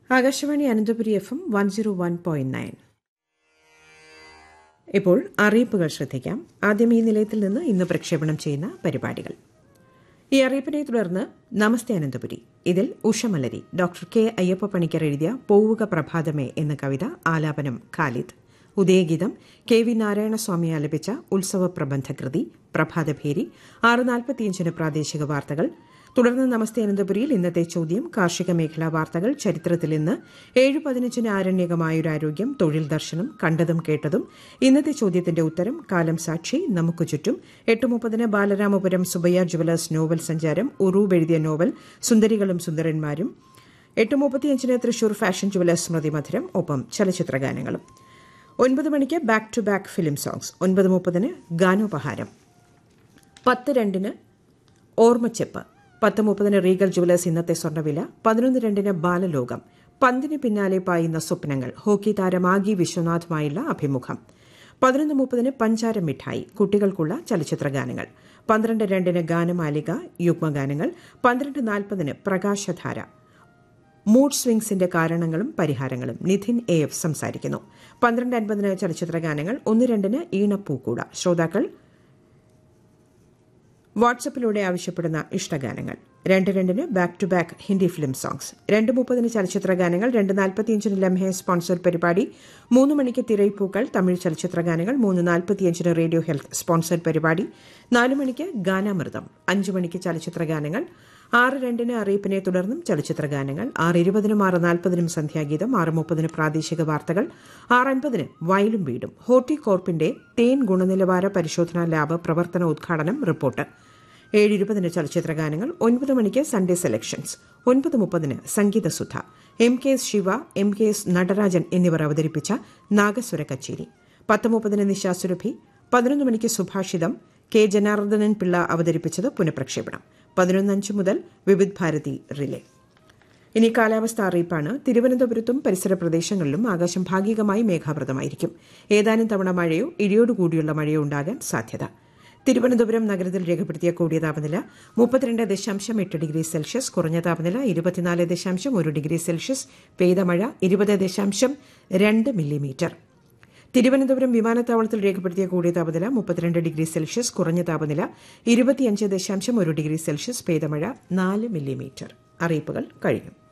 Akashvani Ananthapuri F M one zero one point nine ഇപ്പോൾ അറിയിപ്പുകൾ ശ്രദ്ധിക്കാം ആദ്യം ഈ നിലയത്തിൽ നിന്ന് ഇന്ന് പ്രക്ഷേപണം ചെയ്യുന്ന പരിപാടികൾ ഈ അറിയിപ്പിനെ തുടർന്ന് നമസ്തേ അനന്തപുരി ഇതിൽ ഉഷമലരി ഡോക്ടർ കെ അയ്യപ്പ പണിക്കർ എഴുതിയ പോവുക പ്രഭാതമേ എന്ന കവിത ആലാപനം ഖാലിദ് ഉദയഗീതം കെ വി നാരായണസ്വാമി ആലപിച്ച ഉത്സവ പ്രബന്ധകൃതി പ്രഭാതഭേരി ആറ് നാൽപ്പത്തിയഞ്ചിന് പ്രാദേശിക വാർത്തകൾ തുടർന്ന് നമസ്തേ അനന്തപുരിയിൽ ഇന്നത്തെ ചോദ്യം കാർഷിക മേഖലാ വാർത്തകൾ ചരിത്രത്തിൽ ഇന്ന് ഏഴ് പതിനഞ്ചിന് ആരണ്യകമായൊരാരോഗ്യം തൊഴിൽ ദർശനം കണ്ടതും കേട്ടതും ഇന്നത്തെ ചോദ്യത്തിന്റെ ഉത്തരം കാലം സാക്ഷി നമുക്ക് ചുറ്റും എട്ട് മുപ്പതിന് ബാലരാമപുരം സുബയ്യ ജുവലേഴ്സ് നോവൽ സഞ്ചാരം ഉറൂബ് എഴുതിയ നോവൽ സുന്ദരികളും സുന്ദരന്മാരും എട്ട് മുപ്പത്തിയഞ്ചിന് തൃശൂർ ഫാഷൻ ജുവലേഴ്സ് സ്മൃതി മധുരം ഒപ്പം ചലച്ചിത്ര ഗാനങ്ങളും ഒൻപത് മണിക്ക് back to back film songs ഒൻപത് മുപ്പതിന് ഗാനോപഹാരം പത്ത് രണ്ടിന് ഓർമ്മച്ചെപ്പ് പത്ത് മുപ്പതിന് റീഗൽ ജുവലേഴ്സ് ഇന്നത്തെ സ്വർണ്ണവില പതിനൊന്ന് രണ്ടിന് ബാലലോകം പന്തിന് പിന്നാലെ പായുന്ന സ്വപ്നങ്ങൾ ഹോക്കി താരം ആഗി വിശ്വനാഥുമായുള്ള അഭിമുഖം പതിനൊന്ന് മുപ്പതിന് പഞ്ചാര മിഠായി കുട്ടികൾക്കുള്ള ചലച്ചിത്ര ഗാനങ്ങൾ പന്ത്രണ്ട് രണ്ടിന് ഗാനമാലിക യുഗ്മഗാനങ്ങൾ പന്ത്രണ്ട് നാൽപ്പതിന് പ്രകാശധാര മൂഡ് സ്വിംഗ്സിന്റെ കാരണങ്ങളും പരിഹാരങ്ങളും നിധിൻ എ എഫ് സംസാരിക്കുന്നു പന്ത്രണ്ട് അൻപതിന് ചലച്ചിത്ര ഗാനങ്ങൾ ഒന്ന് രണ്ടിന് ഈണപ്പൂക്കൂട ശ്രോതാക്കൾ വാട്സപ്പിലൂടെ ആവശ്യപ്പെടുന്ന ഇഷ്ടഗാനങ്ങൾ രണ്ട് രണ്ടിന് back to back Hindi film songs രണ്ട് മുപ്പതിന് ചലച്ചിത്ര ഗാനങ്ങൾ രണ്ട് നാൽപ്പത്തിയഞ്ചിന് ലംഹെ സ്പോൺസർ പരിപാടി മൂന്ന് മണിക്ക് തിരയിപ്പൂക്കൾ തമിഴ് ചലച്ചിത്ര ഗാനങ്ങൾ മൂന്ന് നാൽപ്പത്തിയഞ്ചിന് റേഡിയോ ഹെൽത്ത് സ്പോൺസർ പരിപാടി നാല് മണിക്ക് ഗാനാമൃതം അഞ്ച് മണിക്ക് ചലച്ചിത്ര ഗാനങ്ങൾ ആറ് രണ്ടിന് അറിയിപ്പിനെ തുടർന്നും ചലച്ചിത്ര ഗാനങ്ങൾ ആറ് ഇരുപതിനും ആറ് നാൽപ്പതിനും സന്ധ്യാഗീതം ആറ് മുപ്പതിന് പ്രാദേശിക വാർത്തകൾ ആറ് അൻപതിന് വയലും വീടും ഹോർട്ടികോർപ്പിന്റെ തേൻ ഗുണനിലവാര പരിശോധനാ ലാബ് പ്രവർത്തന ഉദ്ഘാടനം റിപ്പോർട്ട് ഏഴ് ഇരുപതിന് ചലച്ചിത്ര ഗാനങ്ങൾ ഒൻപത് മണിക്ക് സൺഡേ സെലക്ഷൻസ് ഒൻപത് മുപ്പതിന് Sangeethasudha M K S Siva M K S Natarajan എന്നിവർ അവതരിപ്പിച്ച നാഗസ്വര കച്ചേരി പത്ത് മുപ്പതിന് നിശാസുരഭി പതിനൊന്ന് മണിക്ക് സുഭാഷിതം കെ ജനാർദ്ദനൻ പിള്ള അവതരിപ്പിച്ചത് പുനഃപ്രക്ഷേപണം പതിനൊന്നഞ്ച് മുതൽ വിവിധ് ഭാരതി റിലേ ഇനി കാലാവസ്ഥ അറിയിപ്പാണ് തിരുവനന്തപുരത്തും പരിസര പ്രദേശങ്ങളിലും ആകാശം ഭാഗികമായി മേഘാവൃതമായിരിക്കും ഏതാനും തവണ മഴയോ ഇടിയോടുകൂടിയുള്ള മഴയോ ഉണ്ടാകാൻ സാധ്യത തിരുവനന്തപുരം നഗരത്തിൽ രേഖപ്പെടുത്തിയ കൂടിയ താപനില മുപ്പത്തിരണ്ട് ദശാംശം എട്ട് ഡിഗ്രി സെൽഷ്യസ് കുറഞ്ഞ താപനില ഇരുപത്തിനാല് ദശാംശം ഒരു ഡിഗ്രി സെൽഷ്യസ് പെയ്ത മഴ ഇരുപത് ദശാംശം രണ്ട് മില്ലിമീറ്റർ തിരുവനന്തപുരം വിമാനത്താവളത്തിൽ രേഖപ്പെടുത്തിയ കൂടിയ താപനില മുപ്പത്തിരണ്ട് ഡിഗ്രി സെൽഷ്യസ് കുറഞ്ഞ താപനില ഇരുപത്തിയഞ്ച് ദശാംശം ഒരു ഡിഗ്രി സെൽഷ്യസ് പെയ്ത മഴ നാല് മില്ലിമീറ്റർ അറിയിപ്പുകൾ കഴിഞ്ഞു